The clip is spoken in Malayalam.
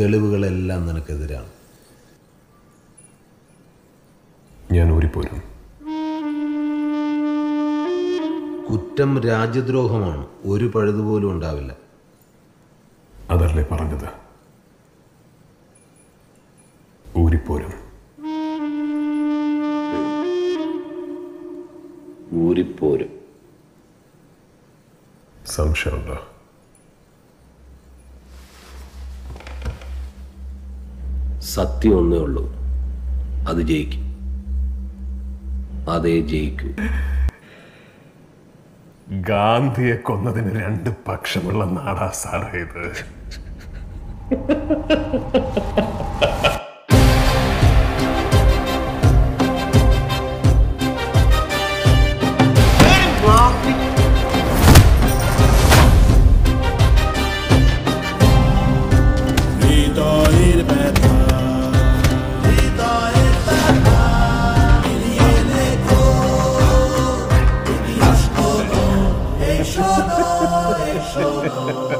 തെളിവുകളെല്ലാം നിനക്കെതിരാണ് ഞാൻ ഊരിപ്പോരും കുറ്റം രാജ്യദ്രോഹമാണ് ഒരു പഴുതുപോലും ഉണ്ടാവില്ല അതല്ലേ പറഞ്ഞത് ഊരിപ്പോരും ഊരിപ്പോരും സംശയമുണ്ടോ സത്യം ഒന്നേ ഉള്ളൂ അത് ജയിക്കും അതേ ജയിക്കൂ ഗാന്ധിയെ കൊന്നതിന് രണ്ട് പക്ഷമുള്ള നാടാ സാറേ ഇത് Hey, shono, hey, shono.